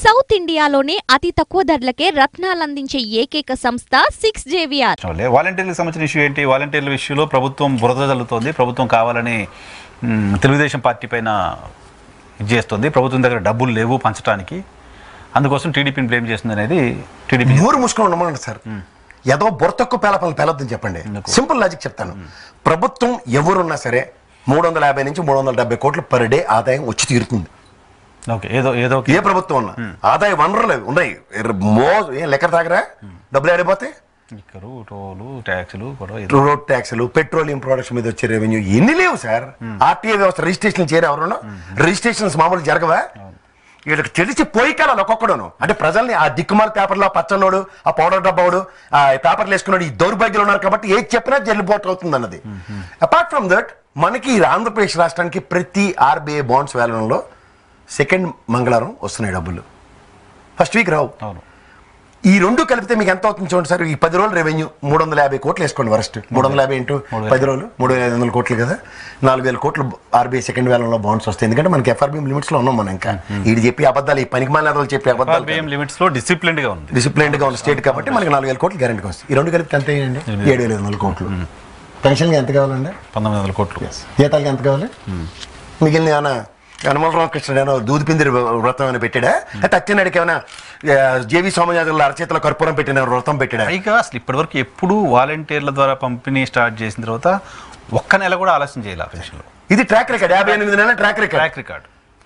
South ఇండియాలోనే అతి తక్కువ ధరలకే రత్నాలందించే ఏకైక సంస్థ సిక్స్ జేవిఆర్ వాళ్ళే వాలంటీర్లకు సంబంధించిన ఇష్యూ ఏంటి వాలంటీర్ల విషయంలో ప్రభుత్వం బురద జల్లుతోంది ప్రభుత్వం కావాలని మ్, తెలుగుదేశం పార్టీ పైన ఇది చేస్తుంది ప్రభుత్వం దగ్గర డబ్బులు లేవు పంచడానికి అందుకోసం టీడీపీని బ్లేమ్ చేస్తుంది అనేది టీడీపీ నోరు మూసుకొని ఉండమనండి సార్ ఏదో బుర్రతక్కు పేలపల్ని పేలొద్దని చెప్పండి సింపుల్ లాజిక్ చెప్తాను ప్రభుత్వం ఎవరున్నా సరే మూడు వందల యాభై నుంచి మూడు వందల డెబ్బై కోట్లు పర్ డే ఆదాయం వచ్చి తీరుతుంది ఓకే ఏదో ఏదో ఒక- ఏ ప్రభుత్వం ఉన్నా ఆదాయ వనరులు ఉన్నాయి ఎర్ర- మో ఏం లెక్క తాగరా డబ్బులు ఆడిపోతే ఇక్కరు టోలు ట్యాక్సులు కూడా ఏదో రోడ్ ట్యాక్స్లు పెట్రోలియం ప్రొడక్ట్స్ మీద వచ్చే రెవెన్యూ ఎన్ని లేవు సార్ ఆర్టీఏ వ్యవస్థ రిజిస్ట్రేషన్ చేయరు ఎవరు రిజిస్ట్రేషన్స్ మామూలు జరగవా వీళ్ళకి తెలిసి పోయి కాలాలి ఒక్కొక్కడును అంటే ప్రజల్ని ఆ దిక్కుమాల పేపర్లో ఆ పచ్చనోడు ఆ పౌడర్ డబ్బాడు ఆ పేపర్లు వేసుకున్నాడు ఈ దౌర్భాగ్యులు ఉన్నారు కాబట్టి ఏది చెప్పినా జల్లిపోటు అవుతుంది అన్నది అపార్ట్ ఫ్రమ్ దట్ మనకి ఈ ఆంధ్రప్రదేశ్ రాష్ట్రానికి ప్రతి ఆర్బీఐ బాండ్స్ వేలంలో సెకండ్ మంగళవారం వస్తున్నాయి డబ్బులు ఫస్ట్ వీక్ రావు అవును ఈ రెండు కలిపితే మీకు ఎంత అవుతుంది చూడండి సార్ ఈ పది రోజులు రెవెన్యూ మూడు వందల యాభై కోట్లు వేసుకోండి వరస్ట్ మూడు వందల యాభై ఇంటూ పది రోజులు మూడు వేల ఐదు వందల కోట్లు కదా నాలుగు వేల కోట్లు ఆర్బీఐ సెకండ్ వేలంలో బాండ్స్ వస్తాయి ఎందుకంటే మనకి ఎఫ్ఆర్బిఎం లిమిట్స్ లో ఉన్నాం మనం ఇంకా ఇది చెప్పి అబద్ధాలు ఈ పనికి మాల చెప్పి అబద్ధాలు ఆర్బీఎం లిమిట్స్ లో డిసిప్లిన్డ్ గా ఉంది డిసిప్లైన్డ్ గా ఉన్న స్టేట్ కాబట్టి మనకి నాలుగు వేల కోట్లు గ్యారెంటీకి వస్తాయి ఈ రెండు కలిపి ఎంత అయ్యండి ఏడు వేల ఐదు వందల కోట్లు పెన్షన్కి ఎంత కావాలండి పంతొమ్మిది వందల కోట్లు జీతాలకి ఎంత కావాలి మిగిలిన ఏమైనా యనమల రామకృష్ణుడు ఏమైనా దూది పిందిరి వ్రతం అని పెట్టాడా అయితే అచ్చెన్నాడికి ఏమైనా జేవి సోమయాజుల అరచేతిలో కర్పూరం పెట్టిన వ్రతం పెట్టాడా పైగా అసలు ఇప్పటివరకు ఎప్పుడు వాలంటీర్ల ద్వారా పంపిణీ స్టార్ట్ చేసిన తర్వాత ఒక్క నెల కూడా ఆలస్యం చేయాలి ఆ పెన్షన్లో ఇది ట్రాక్ రికార్డ్ యాభై ఎనిమిది నెలల track record track record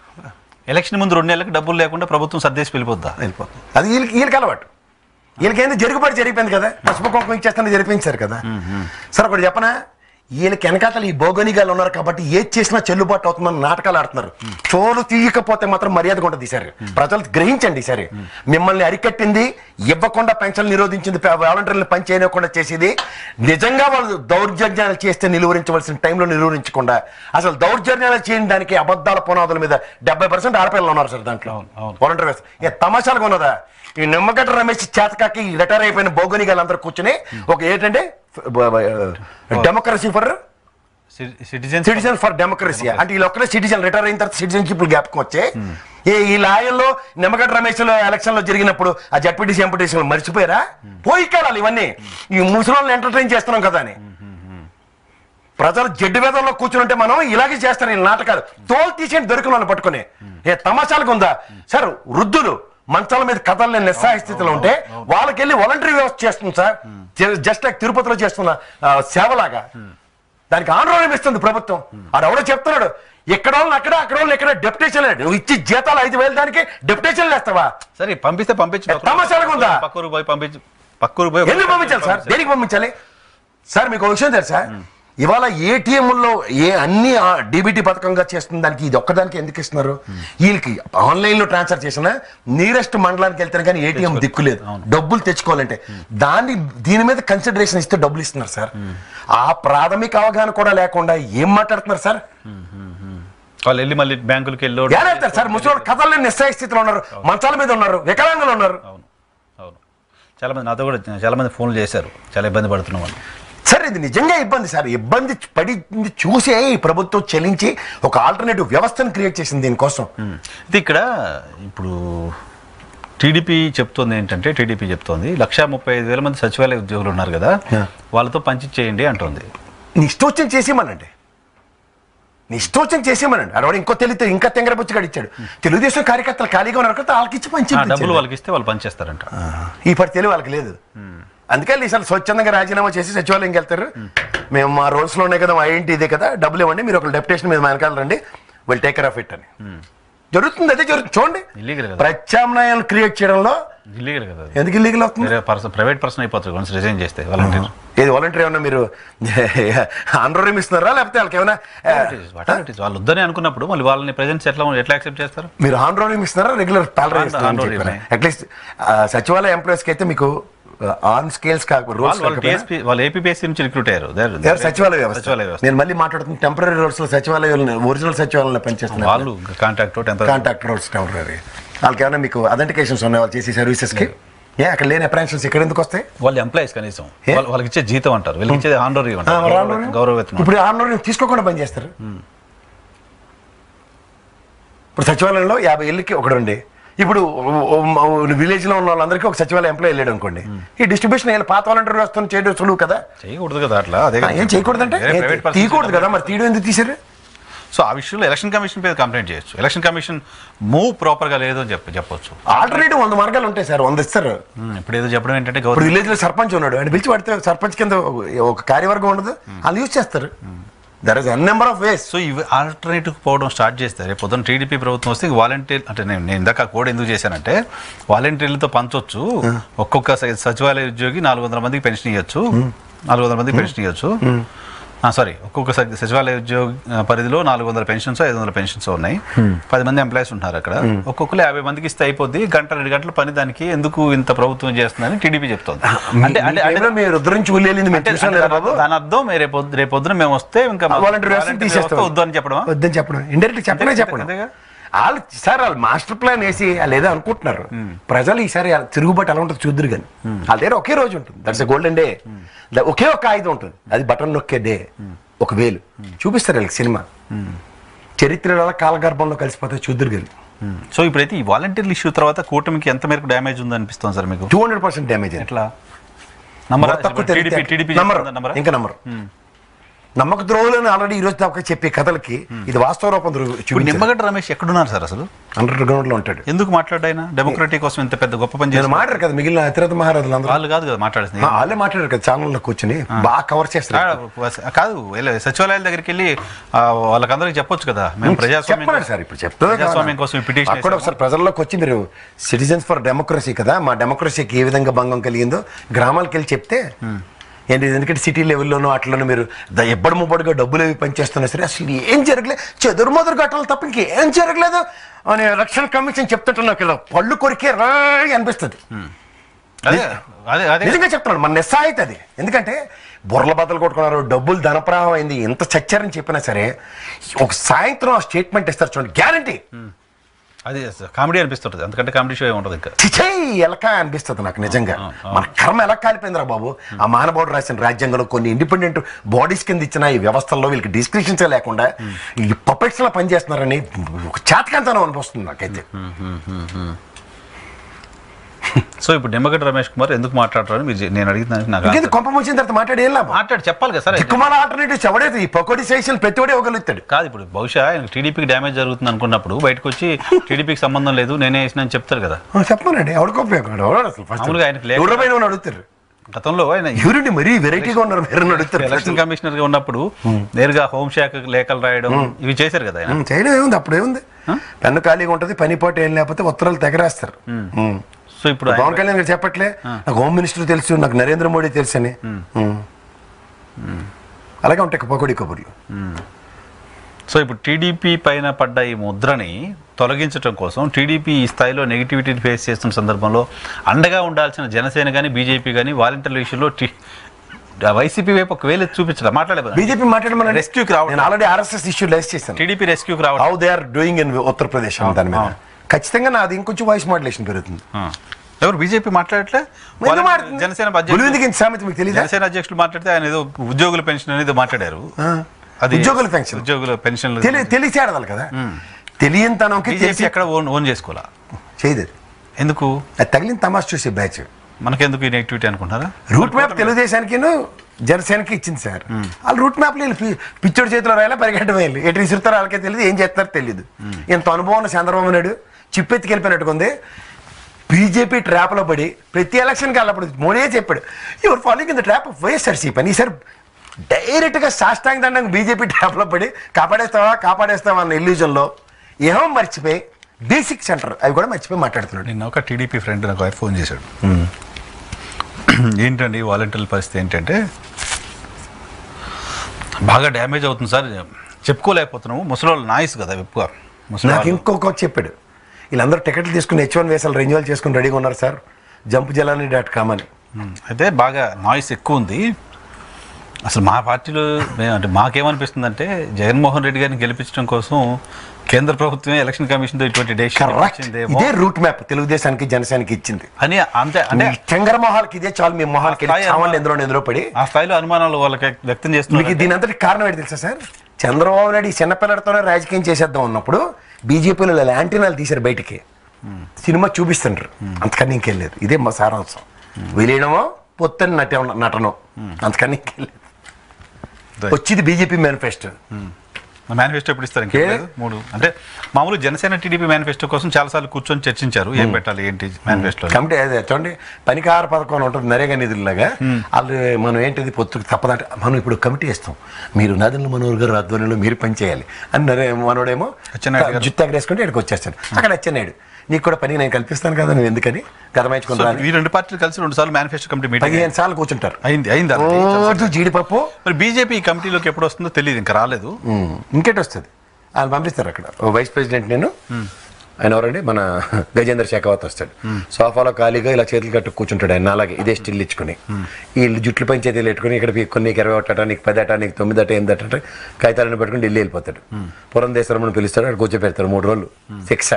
election ముందు రెండు నెలలకు డబ్బులు లేకుండా ప్రభుత్వం సర్దేసి వెళ్ళిపోద్దా వెళ్ళిపోతుంది అది వీళ్ళకి వీళ్ళకి అలవాటు వీళ్ళకి ఏంది జరుగుబాటు జరిగిపోయింది కదా పసుపు కుంకుమ ఇచ్చేస్తాను జరిపించారు కదా సరే ఒకటి చెప్పనా వీళ్ళకి వెనకాతలు ఈ భౌగోళికాలు ఉన్నారు కాబట్టి ఏది చేసినా చెల్లుబాటు అవుతుందని నాటకాలు ఆడుతున్నారు చోలు తీయకపోతే మాత్రం మర్యాద కూడా తీశారు ప్రజలు గ్రహించండి ఈసారి మిమ్మల్ని అరికట్టింది ఇవ్వకుండా పెన్షన్ నిరోధించింది వాలంటీర్లు పని చేయకుండా చేసేది నిజంగా వాళ్ళు దౌర్జన్యాలు చేస్తే నిలువరించవలసిన టైంలో నిలువరించకుండా అసలు దౌర్జన్యాలు చేయడానికి అబద్ధాల పునాదుల మీద డెబ్బై పర్సెంట్ ఆడపిల్లలు ఉన్నారు సార్ దాంట్లో అవును, అవును. వాలంటీర్ వ్యవస్థ ఏ తమాషాలుగా ఉన్నదా ఈ నిమ్మగడ్డ రమేష్ చేతకాకి రిటైర్ అయిపోయిన భౌగోళికాలందరూ కూర్చుని ఒక ఏంటంటే democracy for citizen citizen for democracy అంటే వీళ్ళు ఒక్కడే సిటిజన్ రిటైర్ అయిన తర్వాత సిటిజన్షిప్ జ్ఞాపకం వచ్చే ఏ ఈ లాయల్లో నిమ్మగడ్డ రమేష్ ఎలక్షన్ లో జరిగినప్పుడు ఆ జడ్పీటీసీ ఎంపీటీసీ మర్చిపోయారా పోయి కాడాలి ఇవన్నీ ఈ ముసలి ఎంటర్టైన్ చేస్తున్నాం కదా అని ప్రజలు జడ్డు వేదంలో కూర్చుంటే మనం ఇలాగే చేస్తారు ఈ నాటకాలు తోలు తీసేసి దొరికిన వాళ్ళని పట్టుకుని ఏ తమాషాలకు ఉందా సార్ వృద్ధులు మంచాల మీద కథలు నిస్సహాయ స్థితిలో ఉంటే వాళ్ళకి వెళ్ళి వాలంటరీ వ్యవస్థ చేస్తుంది సార్ జస్ట్ లైక్ తిరుపతిలో చేస్తున్న ఆ, సేవలాగా దానికి ఆందోళన ఇస్తుంది ప్రభుత్వం ఆడు ఎవడో చెప్తున్నాడు ఎక్కడ వాళ్ళని అక్కడ అక్కడ వాళ్ళని ఎక్కడ డెప్యుటేషన్ నువ్వు ఇచ్చి జీతాలు ఐదు వేలు దానికి డెప్యుటేషన్ వేస్తావా సరే పంపిస్తే పంపించు ఏ, తమాషాలుగా ఉందా? పక్కూరు పోయి పంపించు పక్కూరు పోయి ఎందుకు పంపించాలి సార్ దేనికి పంపించాలి సార్ మీకు ఒక విషయం తెలుసా ఇవాళ ఏటీఎంలో ఏ అన్ని డిబిటీ పథకంగా చేస్తున్న దానికి ఇది ఒక్కదానికి ఎందుకు ఇస్తున్నారు వీళ్ళకి ఆన్లైన్ లో ట్రాన్స్ఫర్ చేసిన నీరెస్ట్ మండలానికి వెళ్తే కానీ ఏటీఎం దిక్కులేదు డబ్బులు తెచ్చుకోవాలంటే దాన్ని దీని మీద కన్సిడరేషన్ ఇస్తే డబ్బులు ఇస్తున్నారు సార్ ఆ ప్రాథమిక అవగాహన కూడా లేకుండా ఏం మాట్లాడుతున్నారు సార్ వాళ్ళు వెళ్ళి మళ్ళీ బ్యాంకులకి వెళ్ళి ఏలేస్తారు సార్ ముసలి కథల్లో నిస్సహాయ స్థితిలో ఉన్నారు మంచాల మీద ఉన్నారు వికలాంగులు ఉన్నారు అవును అవును చాలా మంది నాతో కూడా చాలా మంది ఫోన్లు చేశారు చాలా ఇబ్బంది పడుతున్నాం అని సార్ ఇది నిజంగా ఇబ్బంది సార్ ఇబ్బంది పడింది చూసే ఈ ప్రభుత్వం చెల్లించి ఒక ఆల్టర్నేటివ్ వ్యవస్థను క్రియేట్ చేసింది దీనికోసం ఇది ఇక్కడ ఇప్పుడు టీడీపీ చెప్తోంది ఏంటంటే టీడీపీ చెప్తోంది లక్షా ముప్పై ఐదు వేల మంది సచివాలయ ఉద్యోగులు ఉన్నారు కదా Yeah. వాళ్ళతో పంచి చేయండి అంటుంది నీ ఇష్టోచం చేసేమనండి నీ ఇష్టోచం చేసేమనండి అడవాడు ఇంకో తెలితే ఇంకా తెంగరబుచ్చి ఇచ్చాడు తెలుగుదేశం కార్యకర్తలు ఖాళీగా ఉన్నారు కదా వాళ్ళకి ఇచ్చి పంచి ఆ డబ్బులు వాళ్ళకి ఇస్తే వాళ్ళు పనిచేస్తారంట ఈ పడి తెలివి వాళ్ళకి లేదు అందుకని ఈసారి స్వచ్ఛందంగా రాజీనామా చేసి సచివాలయంకి వెళ్తారు మేము మా రోల్స్ లో ఉన్నాయి కదా మా ఏంటి ఇదే కదా డబ్బులు ఇవ్వండి మీరు ఒక డెప్యుటేషన్ మీద మా వెనకాల రండి will take care of it అని జరుగుతుంది అదే జరుగుతుంది చూడండి ఇల్లీగల్ కదా ప్రత్యామ్నాయాలు క్రియేట్ చేయడంలో ఇల్లీగల్ కదా అది. ఎందుకు ఇల్లీగల్ అవుతుంది వేరే పర్సన్ ప్రైవేట్ పర్సన్ అయిపోతారు వన్స్ రిజైన్ చేస్తే వాలంటీర్ ఏది వాలంటీర్ ఏమన్నా మీరు ఆంధ్రోరం ఇస్తున్నారా లేకపోతే వాళ్ళకి ఏమైనా వాళ్ళు వద్దని అనుకున్నప్పుడు మళ్ళీ వాళ్ళని ప్రెజెంట్స్ ఎట్లా ఎట్లా యాక్సెప్ట్ చేస్తారు మీరు ఆంధ్రోరం ఇస్తున్నారా regular salary On- on roll ఇవ్వనే. అట్లీస్ట్ సచివాలయ ఎంప్లాయీస్ కి అయితే మీకు ఆన్ స్కేల్స్ కాకపోతే వాళ్ళు వాళ్ళు రూల్స్ టీఎస్పీ వాళ్ళు ఏపీఎస్సీ నుంచి రిక్రూట్ అయ్యారు They're- ఎవరు సచివాలయ వ్యవస్థ సచివాలయ వ్యవస్థ నేను మళ్ళీ మాట్లాడుతున్న టెంపరీ రోడ్స్ లో సచివాలయాలు ఒరిజినల్ సచివాలయంలో పనిచేస్తున్నారు వాళ్ళు కాంటాక్ట్ టెంపరీ కాంటాక్ట్ రోడ్స్ టెంపరీ వాళ్ళకి ఏమైనా మీకు అథెంటికేషన్స్ ఉన్నాయి వాళ్ళు చేసే సర్వీసెస్ కి ఏ అక్కడ లేని అప్రాన్షన్స్ ఇక్కడ ఎందుకు వస్తాయి వాళ్ళు ఎంప్లాయీస్ కనీసం ఏ? వాళ్ళ- వాళ్ళకి ఇచ్చే జీతం అంటారు వీళ్ళకి ఇచ్చేది ఆనరీ ఆ, అంటారు మరి ఆందోళన? గౌరవవేతనం ఇప్పుడు ఆందోళన తీసుకోకుండా పనిచేస్తారు ఇప్పుడు సచివాలయంలో యాభై ఇళ్ళకి ఒకడు రండి ఇప్పుడు విలేజ్ లో ఉన్న వాళ్ళందరికీ ఒక సచివాలయ ఎంప్లాయీ వెళ్ళాడు అనుకోండి ఈ డిస్ట్రిబ్యూషన్ వీళ్ళు పాత వాలంటీర్ వస్తుంది చేయడం సులువు కదా చేయకూడదు కదా అట్లా అదే ఆ, ఏం చేయకూడదంటే వేరే ఏ, private person తీయకూడదు కదా మరి తీయడం ఎందుకు తీసారు సో ఆ విషయంలో ఎలక్షన్ కమిషన్ మీద కంప్లైంట్ చేయొచ్చు ఎలక్షన్ కమిషన్ మూవ్ ప్రాపర్ గా లేదు అని చెప్పి చెప్పొచ్చు ఆల్టర్నేటివ్ వంద మార్గాలు ఉంటాయి సార్ వంద ఇస్తారు ఉమ్, ఇప్పుడు ఏదో చెప్పడం ఏంటంటే ఇప్పుడు గవర్నమెంట్ విలేజ్ లో సర్పంచ్ ఉన్నాడు ఆయన పిలిచి పడితే సర్పంచ్ కింద ఒక కార్యవర్గం ఉండదు వాళ్ళు యూజ్ చేస్తారు there is an number of ways so ఇవి ఆల్టర్నేటివ్ పోవడం స్టార్ట్ చేస్తే రేపు పొద్దున్న టీడీపీ ప్రభుత్వం వస్తే వాలంటీర్ అంటే నేను నేను ఇందాక కోడ్ ఎందుకు చేశానంటే వాలంటీర్లతో పంచొచ్చు ఒక్కొక్క స- సచివాలయ ఉద్యోగి నాలుగు వందల మందికి పెన్షన్ ఇవ్వచ్చు నాలుగు వందల మందికి పెన్షన్ ఇవ్వచ్చు సారీ ఒక్కొక్క స- సచివాలయ ఉద్యోగ ఆ, పరిధిలో నాలుగు వందల పెన్షన్స్ ఐదు వందల పెన్షన్స్ ఉన్నాయి పది మంది ఎంప్లాయీస్ ఉంటున్నారు అక్కడ ఒక్కొక్కరు యాభై మందికి ఇస్తే అయిపోద్ది గంట రెండు గంటల పని దానికి ఎందుకు ఇంత ప్రభుత్వం చేస్తుందని టీడీపీ చెప్తోంది అంటే అంటే అంటే మీరు రుద్రించి ఉల్లేలింది మేము అంటే చూసాం లేదా బాబు దాని అర్థం మీరు రేపు పొద్దు- రేపు పొద్దున మేము వస్తే ఇంకా మాకు వాలంటీర్ వ్యవస్థ వాలంటీర్ తీసేస్తాం వ్యవస్థ వద్దు అని చెప్పడం వద్దని చెప్పడం ఇండైరెక్ట్ చెప్పనే అంతే- చెప్పడం అంతేగా? వాళ్ళు సార్ వాళ్ళు మాస్టర్ ప్లాన్ వేసి వాళ్ళు ఏదో అనుకుంటున్నారు ప్రజలు ఈసారి వాళ్ళ తిరుగుబాటు ఎలా ఉంటుంది చూద్దరు కానీ వాళ్ళ దగ్గర ఒకే రోజు ఉంటుంది దట్స్ గోల్డెన్ డే ఒకే ఒక ఆయుధం ఉంటుంది అది బటన్ నొక్కే డే ఒక వేలు చూపిస్తారు వీళ్ళకి సినిమా చరిత్ర కాలగర్భంలో కలిసిపోతే చూద్దరు కానీ సో ఇప్పుడైతే ఈ వాలంటీర్ల ఇష్యూ తర్వాత కూటమికి ఎంత మేరకు డ్యామేజ్ ఉంది అనిపిస్తుంది సార్ మీకు టూ హండ్రెడ్ పర్సెంట్ డ్యామేజ్ ఎట్లా నంబర్ తక్కువ టీడీపీ తెలియదు టీడీపీ నమ్మరు నంబర్ ఇంకా నమ్మరు నమ్మక ద్రోహులను ఆల్రెడీ ఈ రోజు దాకా చెప్పే కథలకి ఇది వాస్తవ రూపం ఇప్పుడు చూపించారు నిమ్మగడ్డ రమేష్ ఎక్కడున్నారు సార్ అసలు అండర్ గ్రౌండ్ లో ఉంటాడు ఎందుకు మాట్లాడాయన డెమోక్రటీ కోసం ఇంత పెద్ద గొప్ప పని నేను చేసి మాట్లాడు కదా మిగిలిన అతిరథ మహారాజులు అందరూ వాళ్ళు కాదు కదా మాట్లాడేసింది ఆ, వాళ్ళే మాట్లాడారు కదా ఛానల్లో కూర్చుని బాగా కవర్ చేస్తారు ఆ, కాదు వెళ్ళ- సచివాలయాల దగ్గరికి వెళ్ళి ఆ, వాళ్ళకందరికి చెప్పొచ్చు కదా మేము ప్రజాస్వామ్యం చెప్పండి సార్ ఇప్పుడు చెప్తే ప్రజాస్వామ్యం కోసం ఈ పిటిషన్ అక్కడ ఒకసారి ప్రజల్లోకి వచ్చి మీరు సిటిజన్స్ ఫర్ డెమోక్రసీ కదా మా డెమోక్రసీకి ఏ విధంగా భంగం కలిగిందో గ్రామాలకు వెళ్ళి చెప్తే ఏంటి ఎందుకంటే సిటీ లెవెల్లోనూ అట్లనూ మీరు ద- ఎబ్బడి ముబ్బడిగా డబ్బులు అవి పనిచేస్తున్నా సరే అసలు ఏం జరగలేదు చెదురు మొదరు గట్టాలు తప్ప ఇంకేం జరగలేదు అని ఎలక్షన్ కమిషన్ చెప్తుంటే నాకు ఇలా పళ్ళు కొరికే రా అనిపిస్తుంది అదే అదే అదే నిజంగా చెప్తున్నాను మన నిస్సాయిత అది ఎందుకంటే బుర్రల బద్దలు కొట్టుకున్నారు డబ్బులు ధనప్రవాహం అయింది ఎంత చచ్చారని చెప్పినా సరే ఒక సాయంత్రం ఆ స్టేట్మెంట్ ఇస్తారు చూడండి గ్యారంటీ అది కామెడీ అనిపిస్తుంటుంది ఎందుకంటే కామెడీ షో ఏమి ఉండదు ఇంకా చిచై ఎలక అనిపిస్తుంది నాకు నిజంగా మన కర్మ ఎలా కాలిపోయిందిరా బాబు ఆ మానవుడు రాసిన రాజ్యాంగంలో కొన్ని ఇండిపెండెంట్ బాడీస్ కింద ఇచ్చిన ఈ వ్యవస్థల్లో వీళ్ళకి డిస్క్రిప్షన్స్ లేకుండా ఈ పపెట్స్ లా పనిచేస్తున్నారని ఒక చేతకంతనం అనిపిస్తుంది నాకైతే సో ఇప్పుడు నిమ్మగడ్డ రమేష్ కుమార్ ఎందుకు మాట్లాడతారని మీరు చె- నేను అడిగిన దానికి నాకు ఇంకేది answer- కొంప ముంచిన తర్వాత మాట్లాడి ఏం లాభం మాట్లాడి చెప్పాలి కదా సార్ దిక్కుమాల ఆల్టర్నేటివ్స్ ఎవడైతే ఈ పకోడీ సెషన్ ప్రతివాడే ఇవ్వగలుగుతాడు కాదు ఇప్పుడు బహుశా ఆయన టీడీపీకి డ్యామేజ్ జరుగుతుంది అనుకున్నప్పుడు బయటకు వచ్చి టీడీపీకి సంబంధం లేదు నేనే వేసిన అని చెప్తారు కదా ఆ, చెప్పమనండి ఎవరికి ఉపయోగం ఎవరు అసలు ఫస్ట్ మామూలుగా ఆయనకు లేక- ఎవరిపైన ఉన్న అడుగుతారు గతంలో ఆయన ఎవరండి మరీ వెరైటీగా ఉన్నారు మీరు అడుగుతారు ఎలక్షన్ కమిషనర్ గా ఉన్నప్పుడు నేరుగా హోంశాఖ లేఖలు రాయడం ఇవి చేశారు కదా ఆయన ఉం, చేయడం ఏముంది అప్పుడు ఏముంది పెన్ను ఖాళీగా ఉంటుంది పని పాటు ఏం లేకపోతే ఉత్తరాలు తెగరేస్తారు ఉం. సో ఇప్పుడు ఆయన- పవన్ కళ్యాణ్ గారు చెప్పట్లే నాకు హోమ్ మినిస్టర్ తెలుసు నాకు నరేంద్ర మోడీ తెలుసు అని ఉం. అలాగే ఉంటాయి పకోడీ కబుర్లు సో ఇప్పుడు టీడీపీ పైన పడ్డ ఈ ముద్రని తొలగించడం కోసం టీడీపీ ఈ స్థాయిలో నెగిటివిటీని ఫేస్ చేస్తున్న సందర్భంలో అండగా ఉండాల్సిన జనసేన కానీ బీజేపీ కానీ వాలంటీర్ల విషయంలో టీ- ఆ వైసీపీ వైపు ఒక వేలు చూపించడం మాట్లాడే బీజేపీ మాట్లాడమని Rescue కి రావడం. నేను ఆల్రెడీ ఆర్ఎస్ఎస్ ఇష్యూ లైస్ చేశాను టీడీపీ రెస్క్యూకి రావడం how they are doing in Uttar Pradesh అన్న దాని మీద అవును. ఖచ్చితంగా నాది ఇంకొంచెం వాయిస్ మాడ్యులేషన్ పెరుగుతుంది ఆ. ఎవరు బీజేపీ మాట్లాడట్లే ఎందుకు వాలంటీర్- మాట్లాడుతుంది? జనసేన గులివిందికి అధ్యక్షులు ఇంత సామెత మీకు తెలియదా జనసేన అధ్యక్షులు మాట్లాడితే ఆయన ఏదో ఉద్యోగుల పెన్షన్ అనేది మాట్లాడారు ఆ. ఉద్యోగుల పెన్షన్. ఉద్యోగుల పెన్షన్ తెలి తెలిసేడదాలి కదా తెలియని తనంకి బీజేపీ తెలిసి ఎక్కడ ఓన్ ఓన్ చేసుకోవాలా చేయదు అది. ఎందుకు అది తగిలిన తమాష చూసే బ్యాచ్ మనకెందుకు ఈ నెగిటివిటీ అనుకుంటారా రూట్ మ్యాప్ తెలుగుదేశానికి జనసేనకి ఇచ్చింది సార్ వాళ్ళు రూట్ మ్యాప్ పిచ్చోడి చేతిలో రాయాలి పరిగెట్టడం వెళ్ళి ఎటు విసురుతారో వాళ్ళకే తెలియదు ఏం చేస్తారో తెలియదు ఇంత అనుభవం ఉన్న చంద్రబాబు నాయుడు చిప్పెత్తికి వెళ్ళిపోయినట్టుకుంది బీజేపీ ట్రాప్లో పడి ప్రతి ఎలక్షన్కి వెళ్ళప్పుడు మోడీ చెప్పాడు your following in the trap of YSRCP అని ఈసారి డైరెక్ట్గా సాష్టాంగ దండంగా బీజేపీ ట్రాప్లో పడి కాపాడేస్తావా కాపాడేస్తావా అన్న ఇల్యూజన్లో ఏమో మర్చిపోయి బేసిక్ సెంటర్ అవి కూడా మర్చిపోయి మాట్లాడుతున్నాడు నిన్న ఒక టీడీపీ ఫ్రెండ్ నాకు ఆయన ఫోన్ చేశాడు ఏంటండి వాలంటీర్ల పరిస్థితి ఏంటంటే బాగా డ్యామేజ్ అవుతుంది సార్ చెప్పుకోలేకపోతున్నాము ముసలి నాయిస్ కదా ఎక్కువ ముసలి నాకు వాళ్ళు. ఇంకొక చెప్పాడు వీళ్ళందరూ టికెట్లు తీసుకుని హెచ్ వన్ వేసాలు రెన్యువల్ చేసుకుని రెడీగా ఉన్నారు సార్ జంప్ జలాని డాట్ కామ్ అని ఉమ్, అయితే బాగా నాయిస్ ఎక్కువ ఉంది అసలు మా పార్టీలో మేము అంటే మాకేమనిపిస్తుందంటే జగన్మోహన్ రెడ్డి గారిని గెలిపించడం కోసం కేంద్ర ప్రభుత్వమే ఎలక్షన్ కమిషన్తో ఇటువంటి డెసిషన్ కరెక్ట్ వచ్చిందేమో ఇదే రూట్ మ్యాప్ తెలుగుదేశానికి జనసేనకి ఇచ్చింది అని అంతే అంటే మీ చంగర మొహాలకి ఇదే చాలు మీ మొహాలకి వెళ్ళి స్థాయి చావండి అనుమానం- ఎందులో ఎందులో పడి ఆ స్థాయిలో అనుమానాలు వాళ్ళకి వ్యక్తం మీకు చేస్తున్నారు దీని అంతటి కారణం ఏంటి తెలుసా సార్ చంద్రబాబు నాయుడు ఈ చిన్నపిల్లలతోనే రాజకీయం చేసేద్దాం ఉన్నప్పుడు బీజేపీలో యాంటీనాలు తీశారు బయటికి సినిమా చూపిస్తుండ్రు అంతకన్నా ఇంకెళ్ళలేదు ఇదే మా సారాంశం విలీనమో పొత్తని నట నటనం అంతకన్నా ఇంకెళ్ళలేదు Right. వచ్చింది బీజేపీ మేనిఫెస్టో మేనిఫెస్టో ఎప్పుడు ఇస్తారు ఇంకా ఏ? లేదు? మూడు అంటే మామూలు జనసేన టీడీపీ మేనిఫెస్టో కోసం చాలాసార్లు కూర్చొని చర్చించారు ఏం పెట్టాలి ఏంటి మేనిఫెస్టో కమిటీ అదే చూడండి పనికార పథకం అని ఉంటుంది నరేగా నిధుల్లాగా వాళ్ళు మనం ఏంటిది పొత్తుకు తప్పదంటే మనం ఇప్పుడు కమిటీ ఇస్తాం మీరు నదుల మనోహర్ గారు ఆధ్వర్యంలో మీరు పనిచేయాలి అని నరే మనోడేమో అచ్చెన్నాయుడు గారు. జుత్తు ఎగరేసుకుంటే ఇక్కడికి వచ్చేస్తాడు అక్కడ అచ్చెన్నాయుడు నీకు కూడా పని నేను కల్పిస్తాను కదా నువ్వు ఎందుకని గదమాయించుకుంటా ఈ రెండు పార్టీలు కలిసి రెండు సార్లు మేనిఫెస్టో కమిటీ మీటింగ్ పదిహేను సార్లు కూర్చుంటారు అయింది అయింది already. రోజు జీడిపప్పు మరి బీజేపీ ఈ కమిటీలోకి ఎప్పుడు వస్తుందో తెలియదు ఇంకా రాలేదు ఉమ్, ఇంకేటి వస్తుంది ఆయన పంపిస్తారు అక్కడ ఓ వైస్ ప్రెసిడెంట్ నేను ఆయన ఎవరండి మన గజేంద్ర శేఖావత్ వస్తాడు సోఫాలో ఖాళీగా ఇలా చేతులు కట్టు కూర్చుంటాడు ఆయన అలాగే ఇదే స్టిల్ ఇచ్చుకుని వీళ్ళు జుట్లు పైన చేతులు పెట్టుకుని ఇక్కడ కొన్ని నీకు ఇరవై ఒకటట నీకు పదట నీకు తొమ్మిది అట ఎనిమిది అట కాగితాలను పెట్టుకుని ఢిల్లీ వెళ్ళిపోతాడు పురంధేశ్వరమ్మని పిలుస్తాడు అక్కడ కూర్చోపెడతారు మూడు రోజులు శిక్ష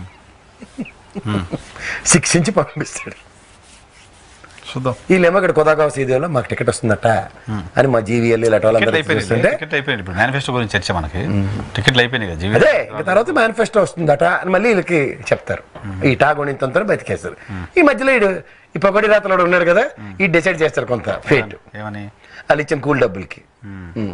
శిక్షించి పంపిస్తాడు చూద్దాం వీళ్ళేమో ఇక్కడ కొదాగా సీదేలో మాకు టికెట్ వస్తుందట అని మా జీవీఎల్ ఇలాంటి టికెట్ వాళ్ళందరూ అయిపోయింది చూస్తుంటే టికెట్ అయిపోయింది ఇప్పుడు మేనిఫెస్టో గురించి చర్చ మనకి టికెట్లు అయిపోయినాయి కదా జీవి అదే ఇంకా తర్వాత మేనిఫెస్టో వస్తుందట అని మళ్ళీ వీళ్ళకి చెప్తారు ఈ టాగొనింతంతో బతికేస్తారు ఈ మధ్యలో ఈడు ఈ పొగడి రాతలో ఉన్నాడు కదా ఈ డిసైడ్ చేస్తారు కొంత ఫేట్ ఏమని వాళ్ళు ఇచ్చిన కూల్ డబ్బులకి ఉమ్.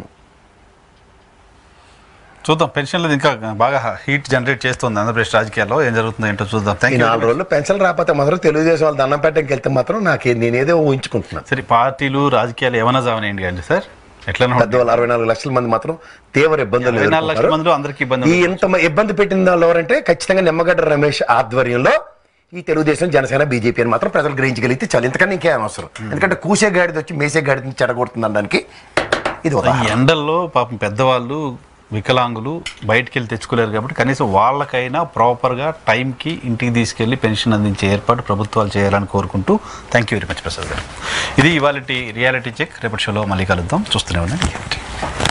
చూద్దాం పెన్షన్లు ఇంకా బాగా హీట్ జనరేట్ చేస్తుంది ఆంధ్రప్రదేశ్ రాజకీయాల్లో ఏం జరుగుతుందో ఏంటో చూద్దాం ఈ థ్యాంక్ యూ నాలుగు రోజులు పెన్షన్ రాకపోతే మాత్రం తెలుగుదేశం వాళ్ళు దండం పెట్టడానికి వెళ్తే మాత్రం నాకు నేనేదో ఊహించుకుంటున్నాను సరే పార్టీలు రాజకీయాలు ఏమైనా జావనేయండి కానీ సార్ ఎట్లా పెద్దవాళ్ళు అరవై నాలుగు లక్షల మంది మాత్రం తీవ్ర ఇబ్బందులు ఇరవై నాలుగు లక్షల ఎదుర్కొంటారు. మందిలో అందరికీ ఇబ్బంది ఈ ఇంత మ- ఇబ్బంది పెట్టిన వాళ్ళు ఎవరంటే ఖచ్చితంగా నిమ్మగడ్డ రమేష్ ఆధ్వర్యంలో ఈ తెలుగుదేశం జనసేన బీజేపీ అని మాత్రం ప్రజలు గ్రహించగలిగితే చాలు ఇంతకన్నా ఇంకేం అవసరం ఎందుకంటే కూసే గాడిద వచ్చి మేసే గాడిదని చెడగొడుతుంది అనడానికి ఇది ఈ ఉదాహరణ ఎండల్లో పాపం పెద్దవాళ్ళు వికలాంగులు బయటికి వెళ్ళి తెచ్చుకోలేరు కాబట్టి కనీసం వాళ్ళకైనా ప్రాపర్గా టైంకి ఇంటికి తీసుకెళ్లి పెన్షన్ అందించే ఏర్పాటు ప్రభుత్వాలు చేయాలని కోరుకుంటూ thank you very much Prasad garu ఇది ఇవాళ రియాలిటీ చెక్ రేపటి షోలో మళ్ళీ కలుద్దాం చూస్తూనే ఉండండి